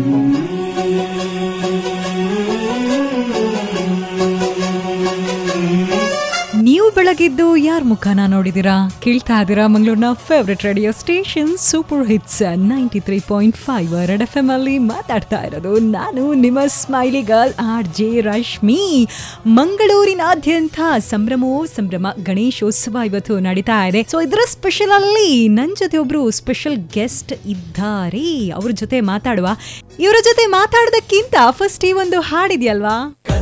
ನೀವು ಬೆಳಗಿದ್ದು ಯಾರ ಮುಖನ ನೋಡಿದಿರಾ ಕೇಳ್ತಾ ಇದ್ದೀರಾ ಮಂಗಳೂರಿನ favourite radio station super hits ninety three point five Red F M ಅಲ್ಲಿ ಮಾತಾಡ್ತಾ ಇರೋದು ನಾನು ನಿಮ್ಮ smiley girl R J Rashmi ಮಂಗಳೂರಿನಾದ್ಯಂತ ಸಂಭ್ರಮವೋ ಸಂಭ್ರಮ ಗಣೇಶೋತ್ಸವ ಇವತ್ತು ನಡೀತಾ ಇದೆ ಸೊ ಇದರ ಸ್ಪೆಷಲ್ ಅಲ್ಲಿ ನನ್ನ ಜೊತೆ ಒಬ್ರು ಸ್ಪೆಷಲ್ ಗೆಸ್ಟ್ ಇದ್ದಾರೆ ಅವ್ರ ಜೊತೆ ಮಾತಾಡುವ ಇವರ ಜೊತೆ ಮಾತಾಡೋದಕ್ಕಿಂತ ಫಸ್ಟ್ ಈ ಒಂದು ಹಾಡಿದ್ಯಲ್ವಾ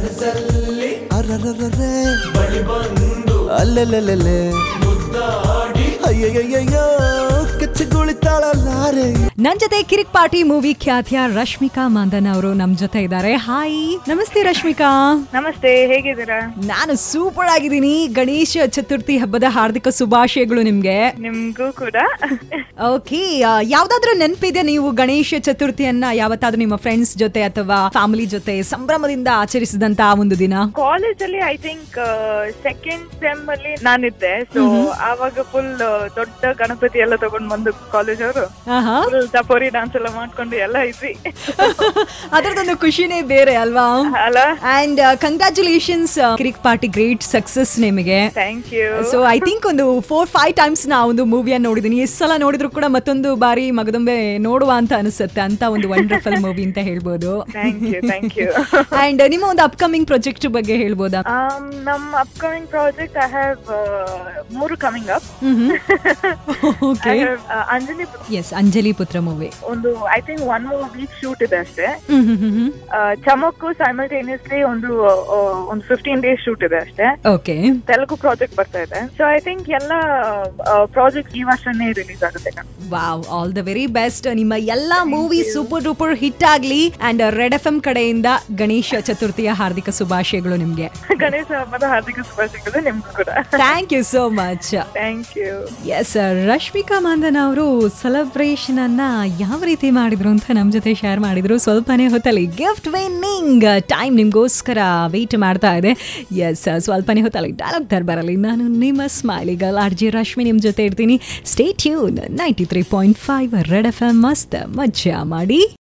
ಅರರರರೆ ಅಲ್ಲೆಲ್ಲೆಲ್ಲೆಲ್ಲೆ ಅಯ್ಯಯ್ಯಯ್ಯೋ ಕಚ್ಚಗುಳಿತಾಳಲ್ಲಾರೆ ನನ್ ಜೊತೆ ಕಿರಿಕ್ ಪಾರ್ಟಿ ಮೂವಿ ಖ್ಯಾತಿಯ ರಶ್ಮಿಕಾ ಮಾಂದನ್ ಅವರು ನಮ್ ಜೊತೆ ಇದ್ದಾರೆ ಹಾಯ್ ನಮಸ್ತೆ ರಶ್ಮಿಕಾ ನಮಸ್ತೆ ಹೇಗಿದ್ದೀರಾ ನಾನು ಸೂಪರ್ ಆಗಿದ್ದೀನಿ ಗಣೇಶ ಚತುರ್ಥಿ ಹಬ್ಬದ ಹಾರ್ದಿಕ ಶುಭಾಶಯಗಳು ನಿಮ್ಗೆ ನಿಮ್ಗೂ ಕೂಡ ಓಕೆ ಯಾವ್ದಾದ್ರು ನೆನಪಿದೆ ನೀವು ಗಣೇಶ ಚತುರ್ಥಿಯನ್ನ ಯಾವತ್ತಾದ್ರೂ ನಿಮ್ಮ ಫ್ರೆಂಡ್ಸ್ ಜೊತೆ ಅಥವಾ ಫ್ಯಾಮಿಲಿ ಜೊತೆ ಸಂಭ್ರಮದಿಂದ ಆಚರಿಸಿದಂತ ಆ ಒಂದು ದಿನ ಕಾಲೇಜ್ ಅಲ್ಲಿ ಐ ಥಿಂಕ್ ಸೆಕೆಂಡ್ ಸೆಮ್ ಅಲ್ಲಿ ನಾನಿದ್ದೆ ಸೊ ಆವಾಗ ಫುಲ್ ದೊಡ್ಡ ಗಣಪತಿ ಎಲ್ಲ ತಗೊಂಡ್ ಬಂದು ಕಾಲೇಜ್ ಅವರು ಆಹಾ ಫುಲ್ ತಪೋರಿ ಡಾನ್ಸ್ ಎಲ್ಲ ಮಾಡ್ಕೊಂಡು ಎಲ್ಲ ಇದ್ವಿ ಅದರದೊಂದು ಖುಷಿನೇ ಬೇರೆ ಅಲ್ವಾ ಅಲ್ಲ and congratulations Kirik Party great success ನಿಮಗೆ thank you so I think ಒಂದು ಫೋರ್ ಫೈವ್ ಟೈಮ್ಸ್ ನಾ ಒಂದು ಮೂವಿಯನ್ನು ನೋಡಿದ್ದೀನಿ ಎಷ್ಟು ಸಲ ನೋಡಿದ್ರು ಕೂಡ ಮತ್ತೊಂದು ಬಾರಿ ಮಗದೊಮ್ಮೆ ನೋಡುವ ಅಂತ ಅನಿಸುತ್ತೆ ಅಂತ ಒಂದು ವಂಡರ್ಫುಲ್ ಮೂವಿ ಅಂತ ಹೇಳ್ಬೋದು thank you thank you and ನಿಮ್ಮ ಒಂದು ಅಪ್ಕಮಿಂಗ್ ಪ್ರಾಜೆಕ್ಟ್ ಬಗ್ಗೆ ಹೇಳ್ಬೋದಾ ನಮ್ ಅಪ್ಕಮಿಂಗ್ ಪ್ರಾಜೆಕ್ಟ್ ಐ ಹ್ಯಾವ್ ಮೂರು coming up okay Anjali yes Anjaniputra movie ಒಂದು I think one more week shoot ಇದೆ ಅಷ್ಟೇ ಆ, ಚಮಕ್ಕು ಸೈಮಲ್ಟೇನಿಯಸ್ಲಿ ಒಂದು ಆ, ಒಂದು ಫಿಫ್ಟೀನ್ ಡೇಸ್ ಶೂಟ್ ಇದೆ ಅಷ್ಟೇ ಓಕೆ ತೆಲುಗು ಪ್ರಾಜೆಕ್ಟ್ ಬರ್ತಾ ಇದೆ ಸೊ ಐ ಥಿಂಕ್ ಎಲ್ಲ ಪ್ರಾಜೆಕ್ಟ್ ಈ ವರ್ಷನೇ ರಿಲೀಸ್ ಆಗುತ್ತೆ ಕಣೆ. Wow all the very best ನಿಮ್ಮ ಎಲ್ಲಾ ಮೂವಿ ಸೂಪರ್ ಡೂಪರ್ ಹಿಟ್ ಆಗ್ಲಿ ಅಂಡ್ ರೆಡ್ ಎಫ್ ಎಂ ಕಡೆಯಿಂದ ಗಣೇಶ ಚತುರ್ಥಿಯ ಹಾರ್ದಿಕ ಶುಭಾಶಯಗಳು ನಿಮ್ಗೆ ಗಣೇಶ ಹಬ್ಬದ ಹಾರ್ದಿಕ ಶುಭಾಶಯಗಳು ನಿಮ್ಗೂ ಕೂಡ thank you so much thank you yes Rashmika Mandanna ಅವರು ಸೆಲೆಬ್ರೇಷನ್ ಅನ್ನ ಯಾವ ರೀತಿ ಮಾಡಿದ್ರು ಅಂತ ನಮ್ ಜೊತೆ ಶೇರ್ ಮಾಡಿದ್ರು ಸ್ವಲ್ಪನೇ ಹೊತ್ತಲ್ಲಿ ಗಿಫ್ಟ್ ವಿನ್ನಿಂಗ್ ಟೈಮ್ ನಿಮ್ಗೋಸ್ಕರ ವೆಯ್ಟ್ ಮಾಡ್ತಾ ಇದೆ ಎಸ್ ಸ್ವಲ್ಪನೇ ಹೊತ್ತಲ್ಲಿ ಡೈಲಾಗ್ ದರ್ಬಾರಲ್ಲಿ ನಾನು ನಿಮ್ಮ ಸ್ಮೈಲಿಗಲ್ ಆರ್ ಜಿ ರಶ್ಮಿ ನಿಮ್ ಜೊತೆ ಇರ್ತೀನಿ stay tune ninety three point five Red F M ಮಸ್ತ್ ಮಜ್ಜಾ ಮಾಡಿ